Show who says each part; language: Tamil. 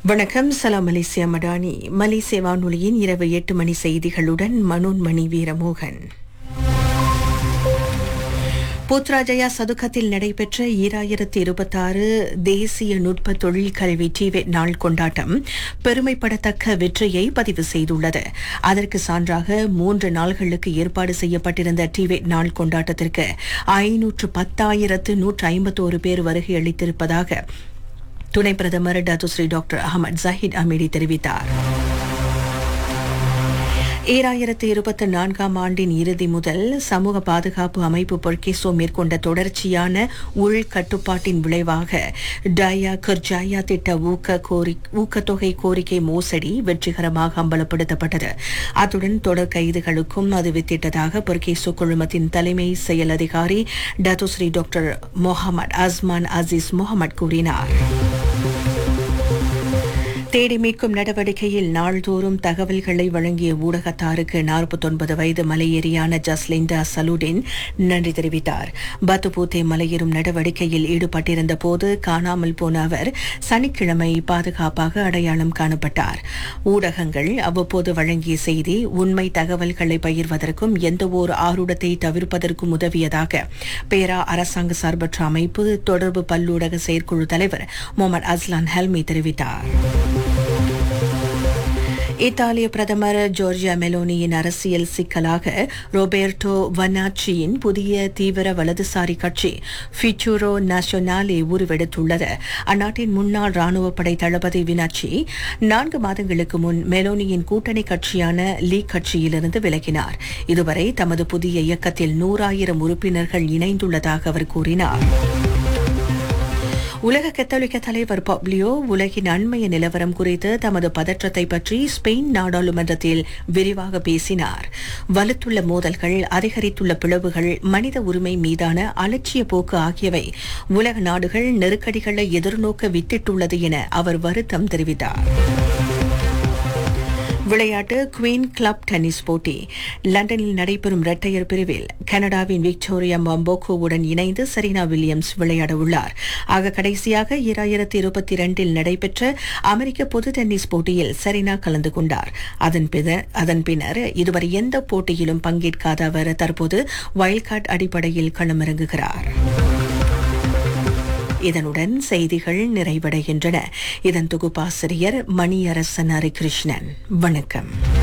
Speaker 1: வணக்கம் சலாம் மலேசியா மடானி மலேசிய வானொலியின் இரவு எட்டு மணி செய்திகளுடன் மனோன்மணி வீரமோகன் புத்ராஜயா சதுக்கத்தில் நடைபெற்ற ஈராயிரத்தி இருபத்தாறு தேசிய நுட்ப தொழில் கல்வி டிவெட் நாள் கொண்டாட்டம் பெருமைப்படத்தக்க வெற்றியை பதிவு செய்துள்ளது அதற்கு சான்றாக மூன்று நாள்களுக்கு ஏற்பாடு செய்யப்பட்டிருந்த டிவெட் நாள் கொண்டாட்டத்திற்கு ஐநூற்று பத்தாயிரத்து நூற்று ஐம்பத்தோரு பேர் வருகை அளித்திருப்பதாக துணை பிரதமர் Datuk Seri doctor Ahmad Zahid Hamidi தெரிவித்தார் ஈராயிரத்து இருபத்தி நான்காம் ஆண்டின் இறுதி முதல் சமூக பாதுகாப்பு அமைப்பு பொர்கேசோ மேற்கொண்ட தொடர்ச்சியான உள்கட்டுப்பாட்டின் விளைவாக டயா கர்ஜாயா திட்ட ஊக்க கோரி ஊக்கத்தொகை கோரிக்கை மோசடி வெற்றிகரமாக அம்பலப்படுத்தப்பட்டது அத்துடன் தொடர் கைதுகளுக்கும் அது வித்திட்டதாக பொர்கேசோ குழுமத்தின் தலைமை செயல் அதிகாரி Datuk Seri doctor Mohamed Azman Aziz Mohamed கூறினார் தேடி மீட்கும் நடவடிக்கையில் நாள்தோறும் தகவல்களை வழங்கிய ஊடகத்தாருக்கு நாற்பத்தொன்பது வயது மலையேறியான ஜஸ்லிண்டா சலுடின் நன்றி தெரிவித்தார் பத்துபூத்தே மலையேறும் நடவடிக்கையில் ஈடுபட்டிருந்த போது காணாமல் போன அவர் சனிக்கிழமை பாதுகாப்பாக அடையாளம் காணப்பட்டார் ஊடகங்கள் அவ்வப்போது வழங்கிய செய்தி உண்மை தகவல்களை பகிர்வதற்கும் எந்தவொரு ஆருடத்தை தவிர்ப்பதற்கும் உதவியதாக பேரா அரசாங்க சார்பற்ற அமைப்பு தொடர்பு பல்லூடக செயற்குழு தலைவர் முகமது அஸ்லான் ஹெல்மி தெரிவித்தார் இத்தாலிய பிரதமர் ஜோர்ஜியா மெலோனியின் அரசியல் சிக்கலாக ரோபேர்டோ வனாச்சியின் புதிய தீவிர வலதுசாரி கட்சி ஃபிச்சூரோ நேஷனாலே உருவெடுத்துள்ளது அந்நாட்டின் முன்னாள் ராணுவ படை தளபதி வினாச்சி நான்கு மாதங்களுக்கு முன் மெலோனியின் கூட்டணி கட்சியான லீக் கட்சியிலிருந்து விலகினார் இதுவரை தமது புதிய இயக்கத்தில் நூறாயிரம் உறுப்பினர்கள் இணைந்துள்ளதாக அவர் கூறினார் உலக கத்தோலிக்க தலைவர் பப்ளியோ உலகின் அண்மைய நிலவரம் குறித்து தமது பதற்றத்தை பற்றி ஸ்பெயின் நாடாளுமன்றத்தில் விரிவாக பேசினார் வலுத்துள்ள மோதல்கள் அதிகரித்துள்ள பிளவுகள் மனித உரிமை மீதான அலட்சிய போக்கு ஆகியவை உலக நாடுகள் நெருக்கடிகளை எதிர்நோக்க வித்திட்டுள்ளது என அவர் வருத்தம் தெரிவித்தார் விளையாட்டு குவீன் கிளப் டென்னிஸ் போட்டி லண்டனில் நடைபெறும் இரட்டையர் பிரிவில் கனடாவின் விக்டோரியா மம்போகோவுடன் இணைந்து செரீனா வில்லியம்ஸ் விளையாட உள்ளார் ஆக கடைசியாக இரண்டாயிரத்தி இருபத்தி இரண்டில் நடைபெற்ற அமெரிக்க பொது டென்னிஸ் போட்டியில் செரீனா கலந்து கொண்டார் அதன் பின்னர் அதன் பின்னர் இதுவரை எந்த போட்டியிலும் பங்கேற்காத அவர் தற்போது வைல்ட் கார்டு அடிப்படையில் களமிறங்குகிறார் இதனுடன் செய்திகள் நிறைவடைகின்றன இதன் தொகுப்பாசிரியர் மணியரசன் ஹரிகிருஷ்ணன் வணக்கம்